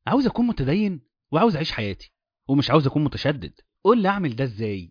عاوز اكون متدين وعاوز اعيش حياتي ومش عاوز اكون متشدد قول لي اعمل ده ازاي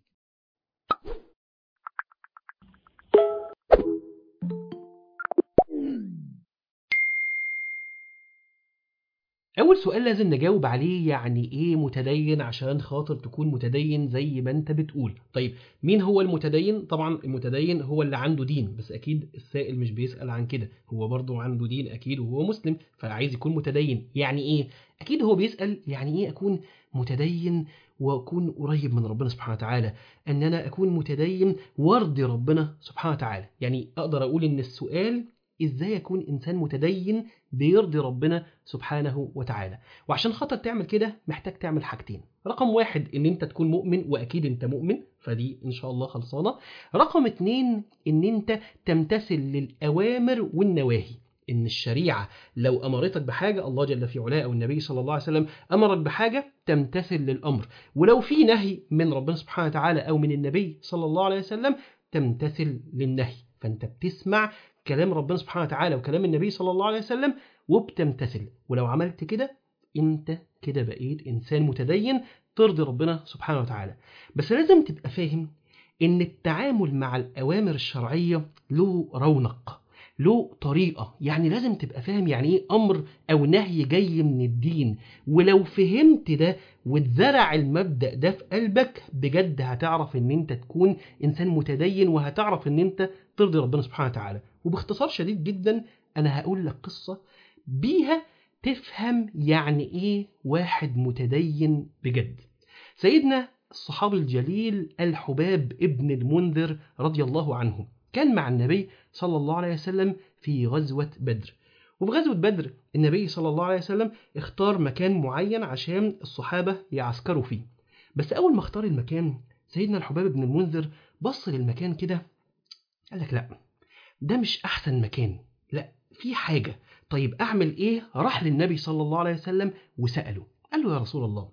أول سؤال لازم نجاوب عليه يعني إيه متدين عشان خاطر تكون متدين زي ما أنت بتقول طيب مين هو المتدين؟ طبعا المتدين هو اللي عنده دين بس أكيد السائل مش بيسأل عن كده هو برضه عنده دين أكيد وهو مسلم فعايز يكون متدين يعني إيه؟ أكيد هو بيسأل يعني إيه أكون متدين وأكون قريب من ربنا سبحانه وتعالى أن أنا أكون متدين وارضي ربنا سبحانه وتعالى يعني أقدر أقول إن السؤال ازاي اكون انسان متدين بيرضي ربنا سبحانه وتعالى وعشان خاطر تعمل كده محتاج تعمل حاجتين رقم واحد ان انت تكون مؤمن واكيد انت مؤمن فدي ان شاء الله خلصانه رقم اتنين ان انت تمتثل للاوامر والنواهي ان الشريعه لو امرتك بحاجه الله جل في علاه او النبي صلى الله عليه وسلم امرك بحاجه تمتثل للامر ولو في نهي من ربنا سبحانه وتعالى او من النبي صلى الله عليه وسلم تمتثل للنهي فانت بتسمع كلام ربنا سبحانه وتعالى وكلام النبي صلى الله عليه وسلم وبتمتثل ولو عملت كده انت كده بقيت انسان متدين ترضي ربنا سبحانه وتعالى بس لازم تبقى فاهم ان التعامل مع الاوامر الشرعيه له رونق له طريقة يعني لازم تبقى فاهم يعني ايه امر او نهي جاي من الدين ولو فهمت ده واتزرع المبدأ ده في قلبك بجد هتعرف ان انت تكون انسان متدين وهتعرف ان انت ترضي ربنا سبحانه وتعالى وباختصار شديد جدا انا هقول لك قصة بيها تفهم يعني ايه واحد متدين بجد سيدنا الصحابي الجليل الحباب ابن المنذر رضي الله عنه كان مع النبي صلى الله عليه وسلم في غزوة بدر وفي غزوة بدر النبي صلى الله عليه وسلم اختار مكان معين عشان الصحابة يعسكروا فيه بس أول ما اختار المكان سيدنا الحباب بن المنذر بص للمكان كده قال لك لا ده مش أحسن مكان لا في حاجة طيب أعمل إيه راح للنبي صلى الله عليه وسلم وسأله قال له يا رسول الله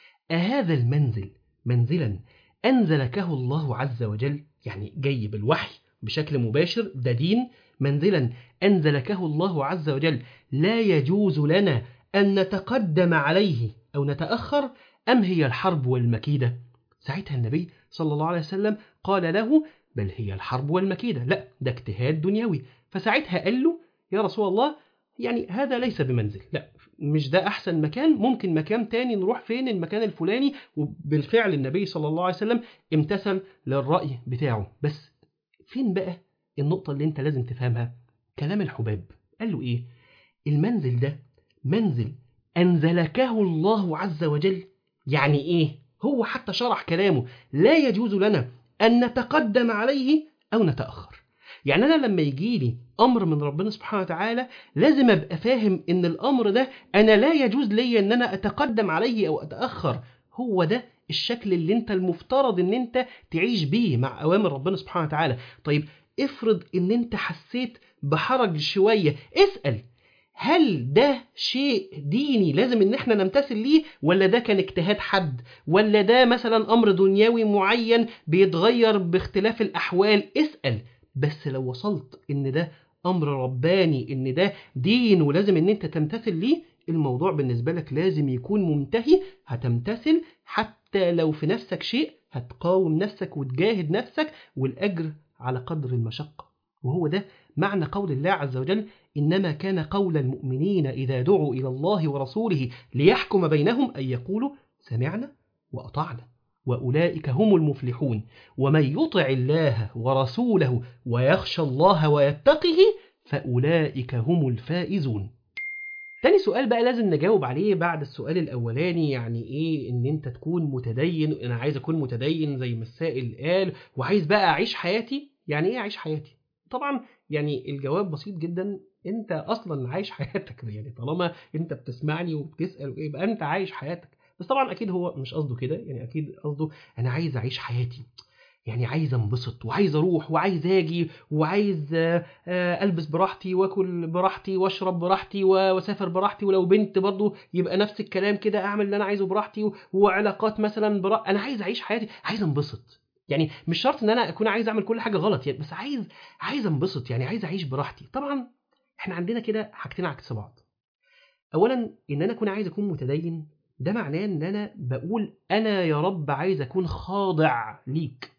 أهذا المنزل منزلا أنزلكه الله عز وجل يعني جاي بالوحي بشكل مباشر ده دين منزلا أنزلكه الله عز وجل لا يجوز لنا أن نتقدم عليه أو نتأخر أم هي الحرب والمكيدة ساعتها النبي صلى الله عليه وسلم قال له بل هي الحرب والمكيدة لا ده اجتهاد دنيوي فساعتها قال له يا رسول الله يعني هذا ليس بمنزل لا مش ده أحسن مكان ممكن مكان تاني نروح فين المكان الفلاني وبالفعل النبي صلى الله عليه وسلم امتثل للرأي بتاعه بس فين بقى النقطة اللي انت لازم تفهمها كلام الحباب قال له ايه المنزل ده منزل أنزلكه الله عز وجل يعني ايه هو حتى شرح كلامه لا يجوز لنا أن نتقدم عليه أو نتأخر يعني أنا لما يجيلي أمر من ربنا سبحانه وتعالى لازم أبقى فاهم إن الأمر ده أنا لا يجوز لي إن أنا أتقدم عليه أو أتأخر هو ده الشكل اللي أنت المفترض إن أنت تعيش بيه مع أوامر ربنا سبحانه وتعالى طيب افرض إن أنت حسيت بحرج شوية اسأل هل ده شيء ديني لازم ان احنا نمتثل ليه ولا ده كان اجتهاد حد ولا ده مثلا امر دنيوي معين بيتغير باختلاف الاحوال اسأل بس لو وصلت ان ده امر رباني ان ده دين ولازم ان انت تمتثل ليه الموضوع بالنسبة لك لازم يكون منتهي هتمتثل حتى لو في نفسك شيء هتقاوم نفسك وتجاهد نفسك والأجر على قدر المشقة وهو ده معنى قول الله عز وجل إنما كان قول المؤمنين إذا دعوا إلى الله ورسوله ليحكم بينهم أن يقولوا سمعنا وأطعنا وأولئك هم المفلحون ومن يطع الله ورسوله ويخشى الله ويتقه فأولئك هم الفائزون تاني سؤال بقى لازم نجاوب عليه بعد السؤال الأولاني يعني إيه إن أنت تكون متدين أنا عايز أكون متدين زي ما السائل قال وعايز بقى أعيش حياتي يعني إيه أعيش حياتي طبعا يعني الجواب بسيط جدا انت اصلا عايش حياتك يعني طالما انت بتسمعني وبتسال وايه يبقى انت عايش حياتك بس طبعا اكيد هو مش قصده كده يعني اكيد قصده انا عايز اعيش حياتي يعني عايز انبسط وعايز اروح وعايز اجي وعايز البس براحتي واكل براحتي واشرب براحتي واسافر براحتي ولو بنت برضو يبقى نفس الكلام كده اعمل اللي انا عايزه براحتي وعلاقات مثلا برا... انا عايز اعيش حياتي عايز انبسط يعني مش شرط ان انا اكون عايز اعمل كل حاجه غلط يعني بس عايز عايز انبسط يعني عايز اعيش براحتي طبعا احنا عندنا كده حاجتين عكس بعض اولا ان انا اكون عايز اكون متدين ده معناه ان انا بقول انا يا رب عايز اكون خاضع ليك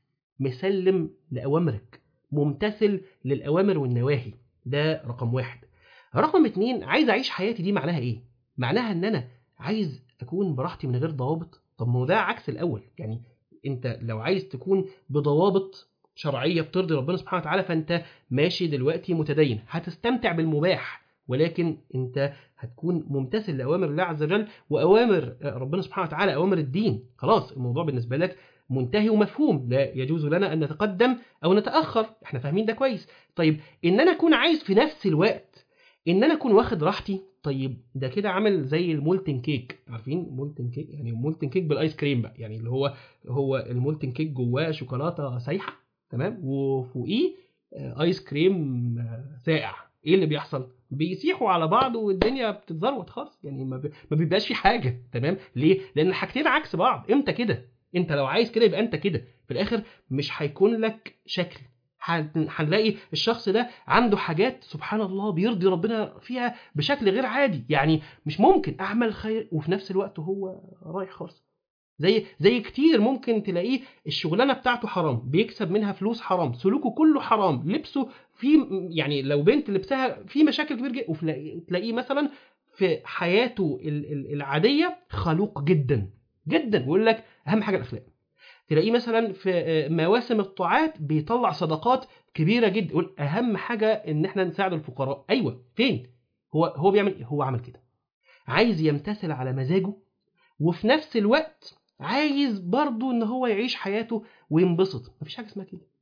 مسلم لاوامرك ممتثل للاوامر والنواهي ده رقم واحد رقم اتنين عايز اعيش حياتي دي معناها ايه معناها ان انا عايز اكون براحتي من غير ضوابط طب ما هو ده عكس الاول يعني انت لو عايز تكون بضوابط شرعيه بترضي ربنا سبحانه وتعالى فانت ماشي دلوقتي متدين هتستمتع بالمباح ولكن انت هتكون ممتثل لاوامر الله عز وجل واوامر ربنا سبحانه وتعالى اوامر الدين خلاص الموضوع بالنسبه لك منتهي ومفهوم لا يجوز لنا ان نتقدم او نتاخر احنا فاهمين ده كويس طيب ان انا اكون عايز في نفس الوقت ان انا اكون واخد راحتي طيب ده كده عامل زي المولتن كيك عارفين مولتن كيك يعني مولتن كيك بالايس كريم بقى يعني اللي هو هو المولتن كيك جواه شوكولاته سايحه تمام وفوقيه آه، ايس كريم آه، ساقع ايه اللي بيحصل بيسيحوا على بعض والدنيا بتتزروت خالص يعني ما بي- ما بيبقاش في حاجه تمام ليه لان الحاجتين عكس بعض امتى كده انت لو عايز كده يبقى انت كده في الاخر مش هيكون لك شكل هن- هنلاقي الشخص ده عنده حاجات سبحان الله بيرضي ربنا فيها بشكل غير عادي يعني مش ممكن اعمل خير وفي نفس الوقت هو رايح خالص زي زي كتير ممكن تلاقيه الشغلانه بتاعته حرام بيكسب منها فلوس حرام سلوكه كله حرام لبسه في يعني لو بنت لبسها في مشاكل كبير جدا وتلاقيه مثلا في حياته ال- ال- العاديه خلوق جدا جدا ويقول لك اهم حاجه الاخلاق تلاقيه مثلا في آه، مواسم الطاعات بيطلع صدقات كبيره جدا يقول اهم حاجه ان احنا نساعد الفقراء ايوه فين هو هو بيعمل إيه؟ هو عمل كده عايز يمتثل على مزاجه وفي نفس الوقت عايز برضه ان هو يعيش حياته وينبسط مفيش حاجه اسمها كده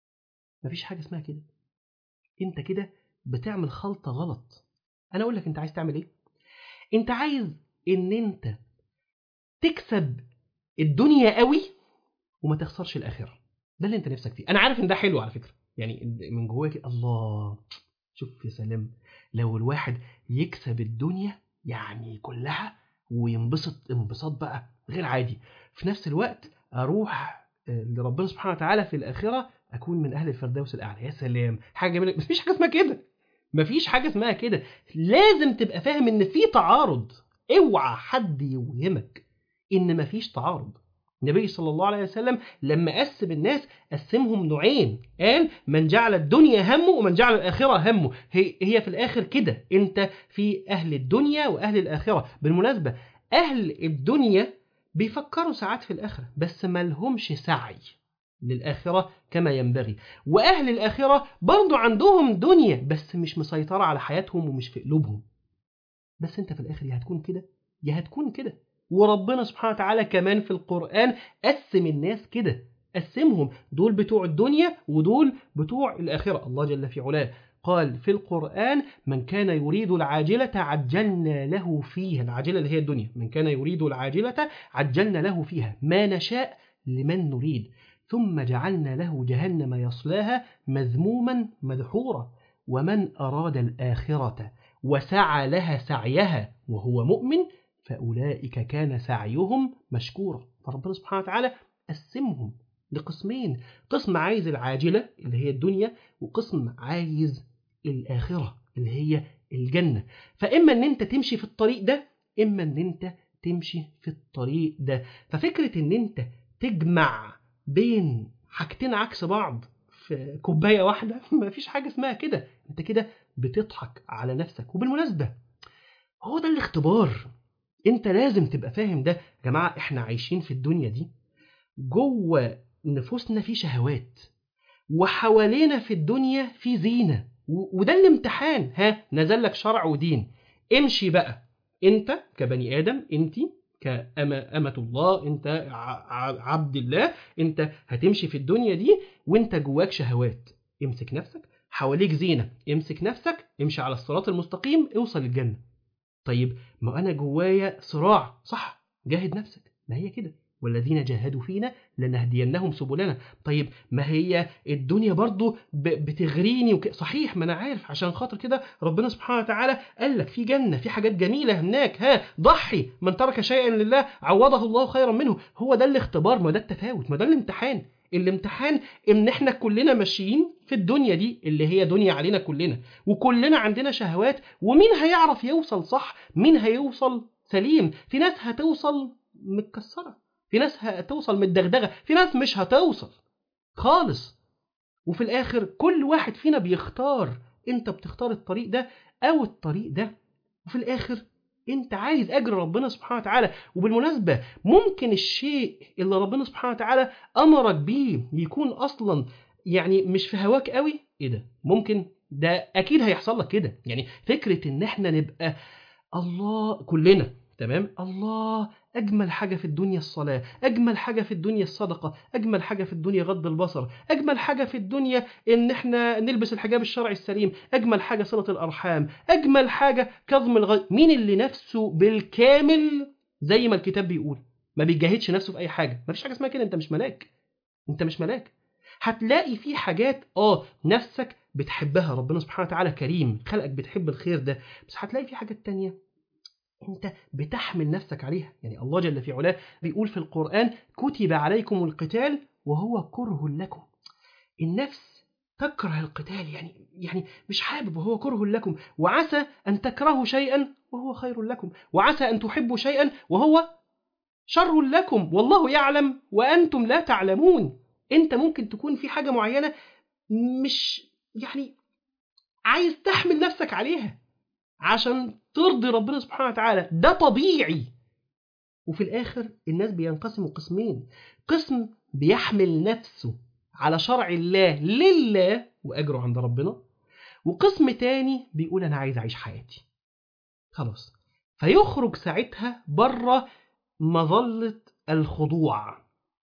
مفيش حاجه اسمها كده انت كده بتعمل خلطه غلط انا اقول لك انت عايز تعمل ايه انت عايز ان انت تكسب الدنيا قوي وما تخسرش الاخره ده اللي انت نفسك فيه انا عارف ان ده حلو على فكره يعني من جواك الله شوف يا سلام لو الواحد يكسب الدنيا يعني كلها وينبسط انبساط بقى غير عادي في نفس الوقت اروح آه، لربنا سبحانه وتعالى في الاخره اكون من اهل الفردوس الاعلى يا سلام حاجه جميله مفيش حاجه اسمها كده مفيش حاجه اسمها كده لازم تبقى فاهم ان في تعارض اوعى حد يوهمك ان مفيش تعارض النبي صلى الله عليه وسلم لما قسم الناس قسمهم نوعين قال من جعل الدنيا همه ومن جعل الآخرة همه هي, هي في الآخر كده أنت في أهل الدنيا وأهل الآخرة بالمناسبة أهل الدنيا بيفكروا ساعات في الآخرة بس ما لهمش سعي للآخرة كما ينبغي وأهل الآخرة برضو عندهم دنيا بس مش مسيطرة على حياتهم ومش في قلوبهم بس أنت في الآخر يا هتكون كده يا هتكون كده وربنا سبحانه وتعالى كمان في القرآن قسم الناس كده قسمهم دول بتوع الدنيا ودول بتوع الآخرة الله جل في علاه قال في القرآن من كان يريد العاجلة عجلنا له فيها العاجلة اللي هي الدنيا من كان يريد العاجلة عجلنا له فيها ما نشاء لمن نريد ثم جعلنا له جهنم يصلاها مذموما مدحورا ومن أراد الآخرة وسعى لها سعيها وهو مؤمن فأولئك كان سعيهم مشكورا فربنا سبحانه وتعالى قسمهم لقسمين قسم عايز العاجلة اللي هي الدنيا وقسم عايز الآخرة اللي هي الجنة فإما أن أنت تمشي في الطريق ده إما أن أنت تمشي في الطريق ده ففكرة أن أنت تجمع بين حاجتين عكس بعض في كوباية واحدة مفيش حاجة اسمها كده أنت كده بتضحك على نفسك وبالمناسبة هو ده الاختبار انت لازم تبقى فاهم ده يا جماعه احنا عايشين في الدنيا دي جوه نفوسنا في شهوات وحوالينا في الدنيا في زينه و- وده الامتحان ها نزل لك شرع ودين امشي بقى انت كبني ادم انت كأمة الله انت ع- ع- عبد الله انت هتمشي في الدنيا دي وانت جواك شهوات امسك نفسك حواليك زينه امسك نفسك امشي على الصراط المستقيم اوصل الجنه طيب ما انا جوايا صراع صح جاهد نفسك ما هي كده والذين جاهدوا فينا لنهدينهم سبلنا طيب ما هي الدنيا برضو ب- بتغريني وك... صحيح ما انا عارف عشان خاطر كده ربنا سبحانه وتعالى قال لك في جنة في حاجات جميلة هناك ها ضحي من ترك شيئا لله عوضه الله خيرا منه هو ده الاختبار ما ده التفاوت ما ده الامتحان الامتحان ان احنا كلنا ماشيين في الدنيا دي اللي هي دنيا علينا كلنا وكلنا عندنا شهوات ومين هيعرف يوصل صح مين هيوصل سليم في ناس هتوصل متكسره في ناس هتوصل متدغدغه في ناس مش هتوصل خالص وفي الاخر كل واحد فينا بيختار انت بتختار الطريق ده او الطريق ده وفي الاخر انت عايز اجر ربنا سبحانه وتعالى وبالمناسبه ممكن الشيء اللي ربنا سبحانه وتعالى امرك بيه يكون اصلا يعني مش في هواك قوي ايه ده ممكن ده اكيد هيحصل لك كده يعني فكره ان احنا نبقى الله كلنا تمام الله اجمل حاجه في الدنيا الصلاه اجمل حاجه في الدنيا الصدقه اجمل حاجه في الدنيا غض البصر اجمل حاجه في الدنيا ان احنا نلبس الحجاب الشرعي السليم اجمل حاجه صله الارحام اجمل حاجه كظم الغيظ مين اللي نفسه بالكامل زي ما الكتاب بيقول ما بيجاهدش نفسه في اي حاجه ما فيش حاجه اسمها كده انت مش ملاك انت مش ملاك هتلاقي في حاجات اه نفسك بتحبها ربنا سبحانه وتعالى كريم خلقك بتحب الخير ده بس هتلاقي في حاجات تانية انت بتحمل نفسك عليها يعني الله جل في علاه بيقول في القرآن كتب عليكم القتال وهو كره لكم النفس تكره القتال يعني يعني مش حابب وهو كره لكم وعسى أن تكرهوا شيئا وهو خير لكم وعسى أن تحبوا شيئا وهو شر لكم والله يعلم وأنتم لا تعلمون انت ممكن تكون في حاجة معينة مش يعني عايز تحمل نفسك عليها عشان ترضي ربنا سبحانه وتعالى ده طبيعي وفي الآخر الناس بينقسموا قسمين قسم بيحمل نفسه على شرع الله لله وأجره عند ربنا وقسم تاني بيقول أنا عايز أعيش حياتي خلاص فيخرج ساعتها بره مظلة الخضوع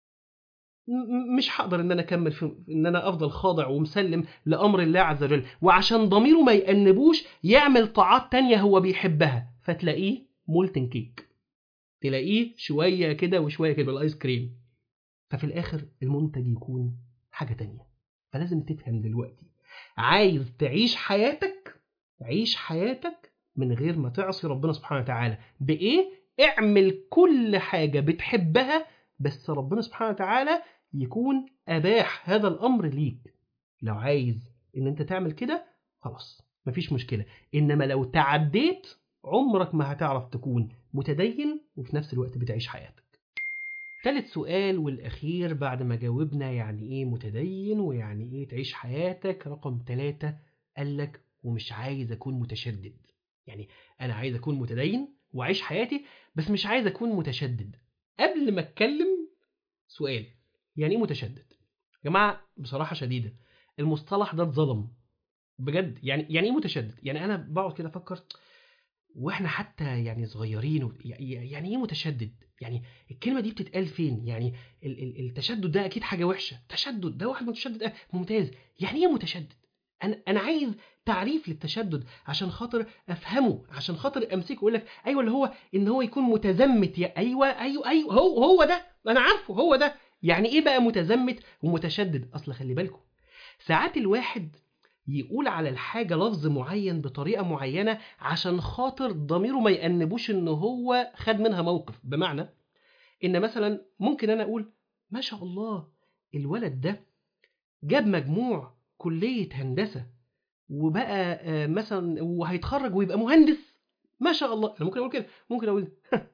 م- مش هقدر ان انا اكمل في ان انا افضل خاضع ومسلم لامر الله عز وجل وعشان ضميره ما يأنبوش يعمل طاعات تانية هو بيحبها فتلاقيه مولتن كيك تلاقيه شويه كده وشويه كده الايس كريم ففي الاخر المنتج يكون حاجه تانية فلازم تفهم دلوقتي عايز تعيش حياتك عيش حياتك من غير ما تعصي ربنا سبحانه وتعالى بايه اعمل كل حاجه بتحبها بس ربنا سبحانه وتعالى يكون اباح هذا الامر ليك لو عايز ان انت تعمل كده خلاص مفيش مشكله انما لو تعديت عمرك ما هتعرف تكون متدين وفي نفس الوقت بتعيش حياتك ثالث سؤال والأخير بعد ما جاوبنا يعني إيه متدين ويعني إيه تعيش حياتك رقم ثلاثة قالك ومش عايز أكون متشدد يعني أنا عايز أكون متدين وأعيش حياتي بس مش عايز أكون متشدد قبل ما أتكلم سؤال يعني إيه متشدد يا جماعة بصراحة شديدة المصطلح ده اتظلم بجد يعني يعني إيه متشدد يعني أنا بقعد كده أفكر واحنا حتى يعني صغيرين و- يعني ايه متشدد يعني الكلمه دي بتتقال فين يعني ال- ال- التشدد ده اكيد حاجه وحشه تشدد ده واحد متشدد آه، ممتاز يعني ايه متشدد انا انا عايز تعريف للتشدد عشان خاطر افهمه عشان خاطر امسكه اقول لك ايوه اللي هو ان هو يكون متزمت يا ايوه ايوه ايوه هو هو ده انا عارفه هو ده يعني ايه بقى متزمت ومتشدد اصل خلي بالكم ساعات الواحد يقول على الحاجة لفظ معين بطريقة معينة عشان خاطر ضميره ما يأنبوش ان هو خد منها موقف بمعنى ان مثلا ممكن انا اقول ما شاء الله الولد ده جاب مجموع كلية هندسة وبقى آه، مثلا وهيتخرج ويبقى مهندس ما شاء الله انا ممكن اقول كده ممكن اقول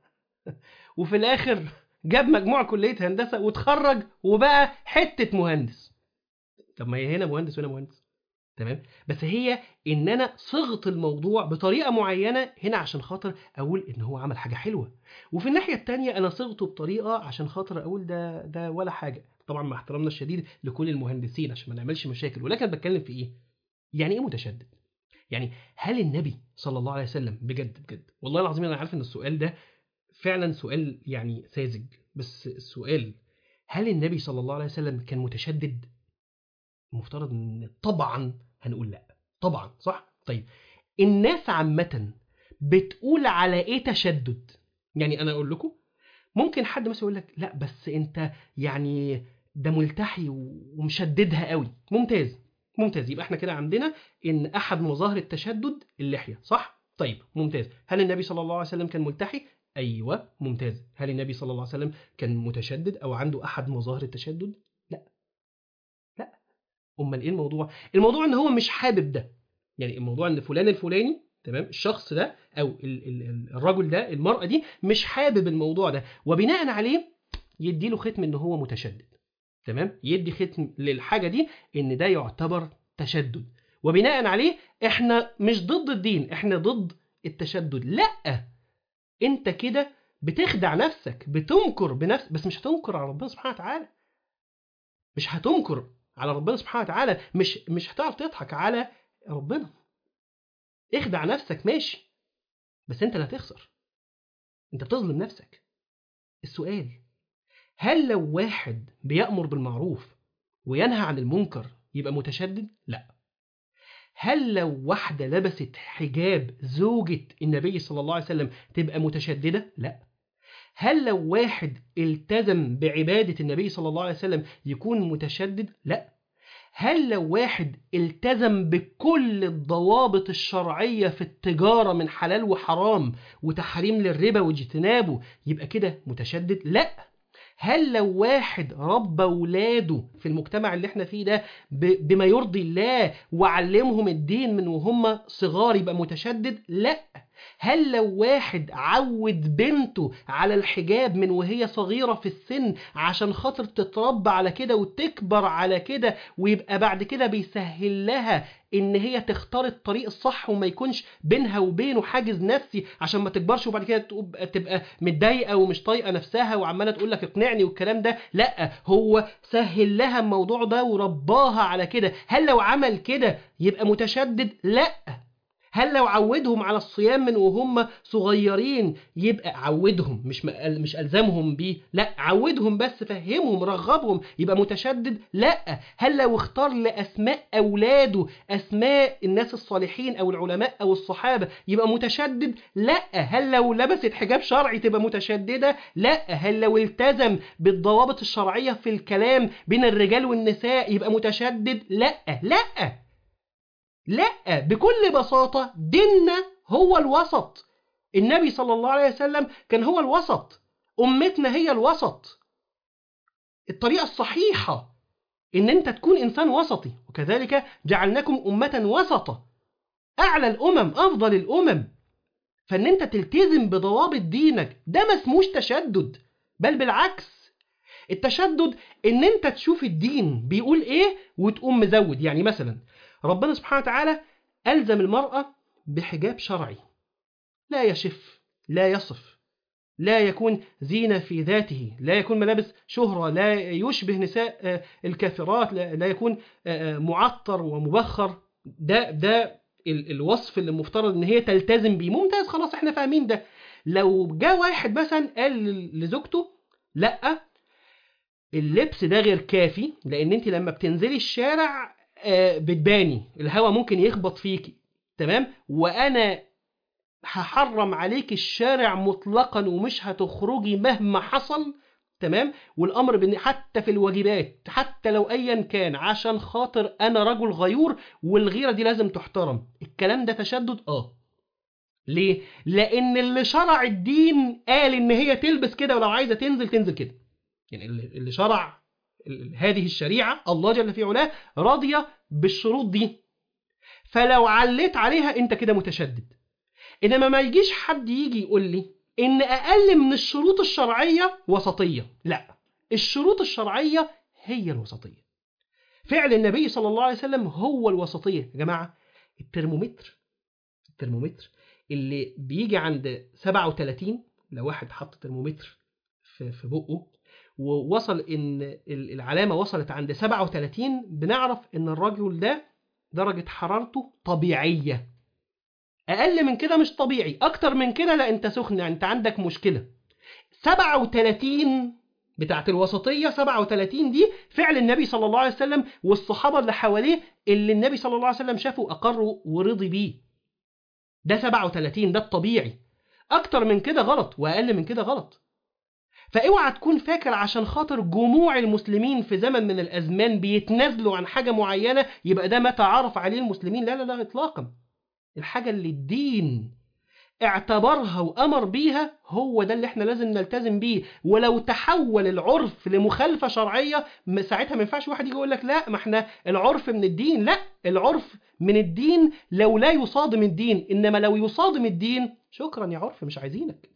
وفي الاخر جاب مجموع كلية هندسة وتخرج وبقى حتة مهندس طب ما هي هنا مهندس وهنا مهندس تمام بس هي ان انا صغت الموضوع بطريقه معينه هنا عشان خاطر اقول ان هو عمل حاجه حلوه وفي الناحيه التانية انا صغته بطريقه عشان خاطر اقول ده ده ولا حاجه طبعا مع احترامنا الشديد لكل المهندسين عشان ما نعملش مشاكل ولكن أنا بتكلم في ايه يعني ايه متشدد يعني هل النبي صلى الله عليه وسلم بجد بجد والله العظيم انا عارف ان السؤال ده فعلا سؤال يعني ساذج بس السؤال هل النبي صلى الله عليه وسلم كان متشدد المفترض ان طبعا هنقول لا طبعا صح طيب الناس عامة بتقول على ايه تشدد يعني انا اقول لكم ممكن حد مثلا يقول لك لا بس انت يعني ده ملتحي ومشددها قوي ممتاز ممتاز يبقى احنا كده عندنا ان احد مظاهر التشدد اللحيه صح طيب ممتاز هل النبي صلى الله عليه وسلم كان ملتحي ايوه ممتاز هل النبي صلى الله عليه وسلم كان متشدد او عنده احد مظاهر التشدد لا امال ايه الموضوع الموضوع ان هو مش حابب ده يعني الموضوع ان فلان الفلاني تمام الشخص ده او ال- ال- ال- الرجل ده المرأة دي مش حابب الموضوع ده وبناء عليه يدي له ختم ان هو متشدد تمام يدي ختم للحاجة دي ان ده يعتبر تشدد وبناء عليه احنا مش ضد الدين احنا ضد التشدد لا انت كده بتخدع نفسك بتنكر بنفسك بس مش هتنكر على ربنا سبحانه وتعالى مش هتنكر على ربنا سبحانه وتعالى مش مش هتعرف تضحك على ربنا اخدع نفسك ماشي بس انت اللي هتخسر انت بتظلم نفسك السؤال هل لو واحد بيأمر بالمعروف وينهى عن المنكر يبقى متشدد؟ لا هل لو واحدة لبست حجاب زوجة النبي صلى الله عليه وسلم تبقى متشددة؟ لا هل لو واحد التزم بعبادة النبي صلى الله عليه وسلم يكون متشدد؟ لا هل لو واحد التزم بكل الضوابط الشرعية في التجارة من حلال وحرام وتحريم للربا واجتنابه يبقى كده متشدد؟ لا هل لو واحد ربى ولاده في المجتمع اللي احنا فيه ده ب- بما يرضي الله وعلمهم الدين من وهم صغار يبقى متشدد؟ لا هل لو واحد عود بنته على الحجاب من وهي صغيرة في السن عشان خاطر تتربى على كده وتكبر على كده ويبقى بعد كده بيسهل لها ان هي تختار الطريق الصح وما يكونش بينها وبينه حاجز نفسي عشان ما تكبرش وبعد كده تبقى, تبقى متضايقه ومش طايقه نفسها وعماله تقول لك اقنعني والكلام ده لا هو سهل لها الموضوع ده ورباها على كده هل لو عمل كده يبقى متشدد لا هل لو عودهم على الصيام من وهم صغيرين يبقى عودهم مش مقل- مش الزمهم بيه لا عودهم بس فهمهم رغبهم يبقى متشدد لا هل لو اختار لاسماء اولاده اسماء الناس الصالحين او العلماء او الصحابه يبقى متشدد لا هل لو لبست حجاب شرعي تبقى متشدده لا هل لو التزم بالضوابط الشرعيه في الكلام بين الرجال والنساء يبقى متشدد لا لا لا بكل بساطة ديننا هو الوسط النبي صلى الله عليه وسلم كان هو الوسط أمتنا هي الوسط الطريقة الصحيحة إن أنت تكون إنسان وسطي وكذلك جعلناكم أمة وسطة أعلى الأمم أفضل الأمم فإن أنت تلتزم بضوابط دينك ده ما اسموش تشدد بل بالعكس التشدد إن أنت تشوف الدين بيقول إيه وتقوم مزود يعني مثلا ربنا سبحانه وتعالى ألزم المرأة بحجاب شرعي لا يشف لا يصف لا يكون زينة في ذاته لا يكون ملابس شهرة لا يشبه نساء آه، الكافرات لا لا يكون آه، آه، معطر ومبخر ده ده ال- الوصف اللي المفترض ان هي تلتزم بيه ممتاز خلاص احنا فاهمين ده لو جاء واحد مثلا قال ل- لزوجته لا اللبس ده غير كافي لان انت لما بتنزلي الشارع آه، بتباني الهواء ممكن يخبط فيكي تمام وانا هحرم عليك الشارع مطلقا ومش هتخرجي مهما حصل تمام والامر بان حتى في الواجبات حتى لو ايا كان عشان خاطر انا رجل غيور والغيره دي لازم تحترم الكلام ده تشدد اه ليه لان اللي شرع الدين قال ان هي تلبس كده ولو عايزه تنزل تنزل كده يعني اللي اللي شرع ال- هذه الشريعه الله جل في علاه راضيه بالشروط دي فلو عليت عليها انت كده متشدد انما ما يجيش حد يجي يقول لي ان اقل من الشروط الشرعيه وسطيه لا الشروط الشرعيه هي الوسطيه فعل النبي صلى الله عليه وسلم هو الوسطيه يا جماعه الترمومتر الترمومتر اللي بيجي عند 37 لو واحد حط ترمومتر في في بقه ووصل ان ال- العلامه وصلت عند 37 بنعرف ان الرجل ده درجه حرارته طبيعيه اقل من كده مش طبيعي اكتر من كده لا انت سخن انت عندك مشكله 37 بتاعت الوسطيه 37 دي فعل النبي صلى الله عليه وسلم والصحابه اللي حواليه اللي النبي صلى الله عليه وسلم شافه واقروا ورضي بيه ده 37 ده الطبيعي اكتر من كده غلط واقل من كده غلط فاوعى تكون فاكر عشان خاطر جموع المسلمين في زمن من الازمان بيتنازلوا عن حاجه معينه يبقى ده ما تعارف عليه المسلمين لا لا لا اطلاقا الحاجه اللي الدين اعتبرها وأمر بيها هو ده اللي احنا لازم نلتزم بيه ولو تحول العرف لمخالفة شرعية م- ساعتها ما ينفعش واحد يجي يقول لك لا ما احنا العرف من الدين لا العرف من الدين لو لا يصادم الدين إنما لو يصادم الدين شكرا يا عرف مش عايزينك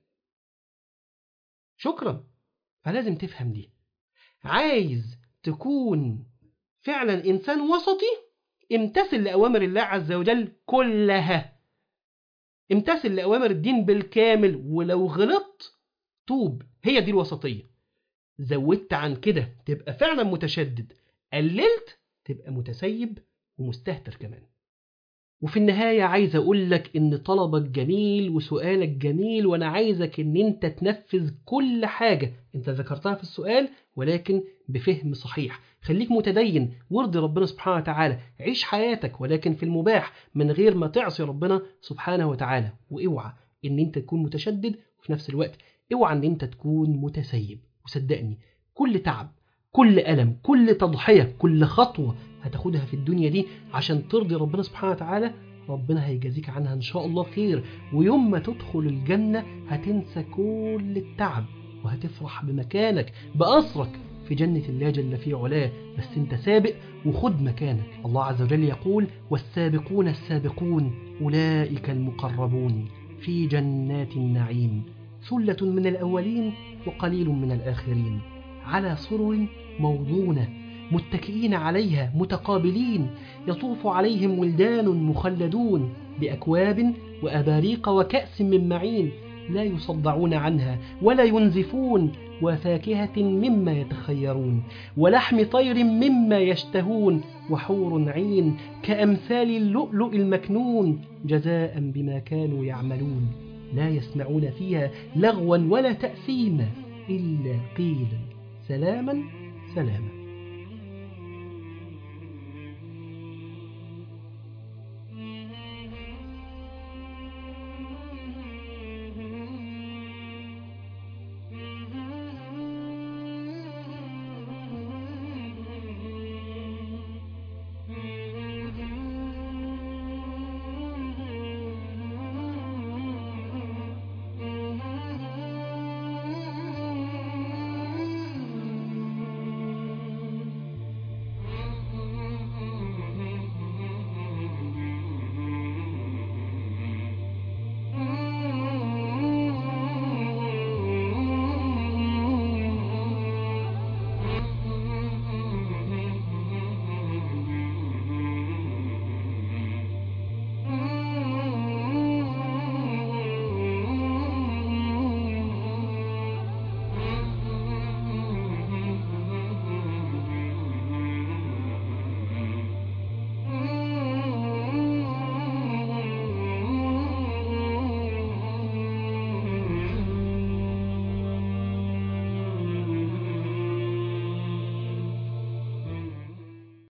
شكرا فلازم تفهم دي عايز تكون فعلا إنسان وسطي امتثل لأوامر الله عز وجل كلها امتثل لأوامر الدين بالكامل ولو غلطت توب هي دي الوسطية زودت عن كده تبقى فعلا متشدد قللت تبقى متسيب ومستهتر كمان وفي النهاية عايز أقول لك إن طلبك جميل وسؤالك جميل وأنا عايزك إن أنت تنفذ كل حاجة أنت ذكرتها في السؤال ولكن بفهم صحيح خليك متدين وارضي ربنا سبحانه وتعالى عيش حياتك ولكن في المباح من غير ما تعصي ربنا سبحانه وتعالى واوعى ان انت تكون متشدد وفي نفس الوقت اوعى ان انت تكون متسيب وصدقني كل تعب كل ألم كل تضحية كل خطوة هتاخدها في الدنيا دي عشان ترضي ربنا سبحانه وتعالى ربنا هيجازيك عنها إن شاء الله خير ويوم ما تدخل الجنة هتنسى كل التعب وهتفرح بمكانك بأسرك في جنة الله جل في علاه بس انت سابق وخد مكانك الله عز وجل يقول والسابقون السابقون أولئك المقربون في جنات النعيم ثلة من الأولين وقليل من الآخرين على سرر موضونة متكئين عليها متقابلين يطوف عليهم ولدان مخلدون بأكواب وأباريق وكأس من معين لا يصدعون عنها ولا ينزفون وفاكهة مما يتخيرون ولحم طير مما يشتهون وحور عين كأمثال اللؤلؤ المكنون جزاء بما كانوا يعملون لا يسمعون فيها لغوا ولا تأثيما إلا قيلا سلاما سلاما